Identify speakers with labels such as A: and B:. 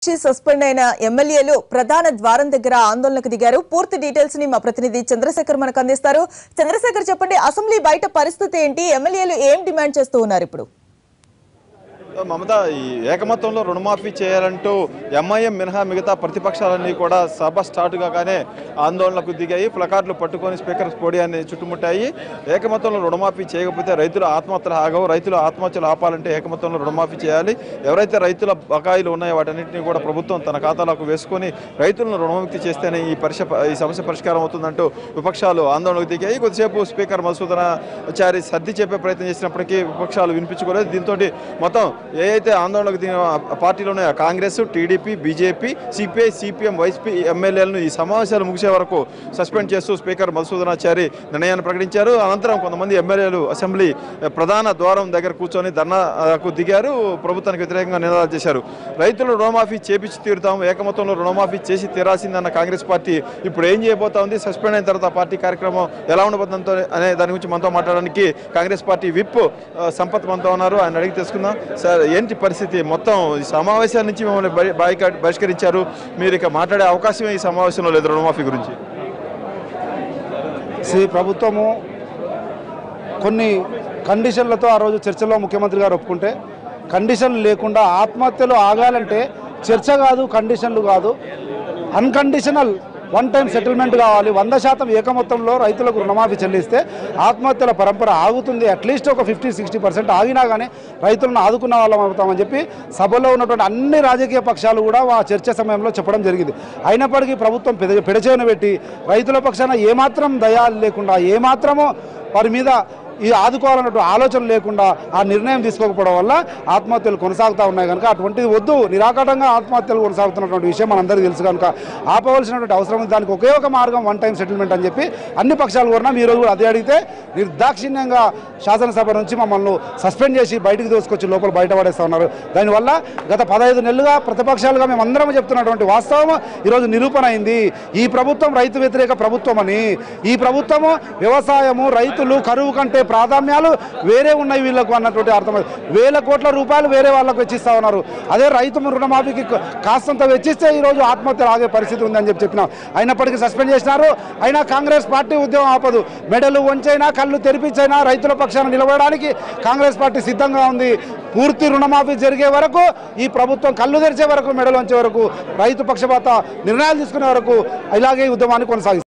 A: నుంచి సస్పెండ్ అయిన ఎమ్మెల్యేలు ప్రధాన ద్వారం దగ్గర ఆందోళనకు దిగారు పూర్తి డీటెయిల్స్ ని మా ప్రతినిధి చంద్రశేఖర్ మనకు అందిస్తారు చంద్రశేఖర్ చెప్పండి అసెంబ్లీ బయట పరిస్థితి ఏంటి ఎమ్మెల్యేలు ఏం డిమాండ్ చేస్తూ ఉన్నారు ఇప్పుడు
B: మమత ఈ ఏకమతంలో రుణమాఫీ చేయాలంటూ ఎంఐఎం మినహా మిగతా ప్రతిపక్షాలన్నీ కూడా సభ స్టార్ట్ కాగానే ఆందోళనకు దిగాయి ప్లకార్డులు పట్టుకొని స్పీకర్ పోడియాన్ని చుట్టుముట్టాయి ఏకమతంలో రుణమాఫీ చేయకపోతే రైతుల ఆత్మహత్యలు ఆగవు రైతుల ఆత్మహత్యలు ఆపాలంటే ఏకమతంలో రుణమాఫీ చేయాలి ఎవరైతే రైతుల బకాయిలు ఉన్నాయో వాటన్నింటినీ కూడా ప్రభుత్వం తన ఖాతాలోకి వేసుకొని రైతులను రుణముక్తి చేస్తేనే ఈ పరిష ఈ సమస్య పరిష్కారం అవుతుందంటూ విపక్షాలు ఆందోళనకు దిగాయి కొద్దిసేపు స్పీకర్ మధుసూదనాచారి సర్ది చెప్పే ప్రయత్నం చేసినప్పటికీ విపక్షాలు వినిపించుకోలేదు దీంతో మొత్తం ఏ అయితే ఆందోళనకు దిగిన పార్టీలు ఉన్నాయో Congress TDP BJP CPI CPM YCP ఎమ్మెల్యేలను ఈ సమావేశాలు ముగిసే వరకు సస్పెండ్ చేస్తూ స్పీకర్ మధుసూదనాచారి నిర్ణయాన్ని ప్రకటించారు అనంతరం కొంతమంది ఎమ్మెల్యేలు అసెంబ్లీ ప్రధాన ద్వారం దగ్గర కూర్చొని ధర్నాకు దిగారు ప్రభుత్వానికి వ్యతిరేకంగా నినాదాలు చేశారు రైతులు రుణమాఫీ చేపించి తీరుతాం ఏకమతంలో రుణమాఫీ చేసి తీరాల్సిందన్న కాంగ్రెస్ పార్టీ ఇప్పుడు ఏం చేయబోతా ఉంది సస్పెండ్ అయిన తర్వాత ఆ పార్టీ కార్యక్రమం ఎలా ఉండబోతుందో అనే దాని గురించి మనతో మాట్లాడడానికి కాంగ్రెస్ పార్టీ విప్ ఆ, సంపత్ మనతో ఉన్నారు ఆయన అడిగి తెలుసుకుందాం సార్ ఏంటి పరిస్థితి మొత్తం ఈ సమావేశాల నుంచి మిమ్మల్ని బరి- బాయ్కాట్ బహిష్కరించారు మీరు ఇక మాట్లాడే అవకాశమే ఈ సమావేశంలో లేదు రుణమాఫీ గురించి
C: శ్రీ ప్రభుత్వము కొన్ని కండిషన్లతో ఆ రోజు చర్చలో ముఖ్యమంత్రి గారు ఒప్పుకుంటే కండిషన్లు లేకుండా ఆత్మహత్యలు ఆగాలంటే చర్చ కాదు కండిషన్లు కాదు అన్కండిషనల్ వన్ టైం సెటిల్మెంట్ కావాలి వంద శాతం ఏకమొత్తంలో రైతులకు రుణమాఫీ చెల్లిస్తే ఆత్మహత్యల పరంపర ఆగుతుంది అట్లీస్ట్ ఒక ఫిఫ్టీ సిక్స్టీ పర్సెంట్ ఆగినా కానీ రైతులను ఆదుకున్న వాళ్ళం అవుతామని చెప్పి సభలో ఉన్నటువంటి అన్ని రాజకీయ పక్షాలు కూడా ఆ చర్చ సమయంలో చెప్పడం జరిగింది అయినప్పటికీ ప్రభుత్వం పెద పెడచేవన పెట్టి రైతుల పక్షాన ఏమాత్రం దయాలు లేకుండా ఏమాత్రమో వారి మీద ఈ ఆదుకోవాలన్నట్టు ఆలోచన లేకుండా ఆ నిర్ణయం తీసుకోకపోవడం వల్ల ఆత్మహత్యలు కొనసాగుతూ ఉన్నాయి కనుక అటువంటిది వద్దు నిరాకటంగా ఆత్మహత్యలు కొనసాగుతున్నటువంటి విషయం మనందరికీ తెలుసు కనుక ఆపవలసినటువంటి అవసరం ఉంది దానికి ఒకే ఒక మార్గం వన్ టైం సెటిల్మెంట్ అని చెప్పి అన్ని పక్షాలు కూడా ఈ రోజు కూడా అదే అడిగితే నిర్దాక్షిణ్యంగా శాసనసభ నుంచి మమ్మల్ని సస్పెండ్ చేసి బయటికి దోసుకొచ్చి లోపల బయటపడేస్తా ఉన్నారు దానివల్ల గత పదహైదు నెలలుగా ప్రతిపక్షాలుగా మేము అందరం చెప్తున్నటువంటి వాస్తవం ఈరోజు నిరూపణ అయింది ఈ ప్రభుత్వం రైతు వ్యతిరేక ప్రభుత్వం అని ఈ ప్రభుత్వము వ్యవసాయము రైతులు కరువు కంటే ప్రాధాన్యాలు వేరే ఉన్నాయి వీళ్ళకు అన్నటువంటి అర్థం వేల కోట్ల రూపాయలు వేరే వాళ్ళకు వెచ్చిస్తా ఉన్నారు అదే రైతు రుణమాఫీకి కాస్తంత వెచ్చిస్తే ఈ రోజు ఆత్మహత్యలు ఆగే పరిస్థితి ఉందని చెప్పి చెప్పినాం అయినప్పటికీ సస్పెండ్ చేసినారు అయినా కాంగ్రెస్ పార్టీ ఉద్యమం ఆపదు మెడలు వంచైనా కళ్ళు తెరిపించైనా రైతుల పక్షాన నిలబడడానికి కాంగ్రెస్ పార్టీ సిద్ధంగా ఉంది పూర్తి రుణమాఫీ జరిగే వరకు ఈ ప్రభుత్వం కళ్ళు తెరిచే వరకు మెడలు వంచే వరకు రైతు పక్షపాత నిర్ణయాలు తీసుకునే వరకు ఇలాగే ఈ ఉద్యమాన్ని కొనసాగిస్తారు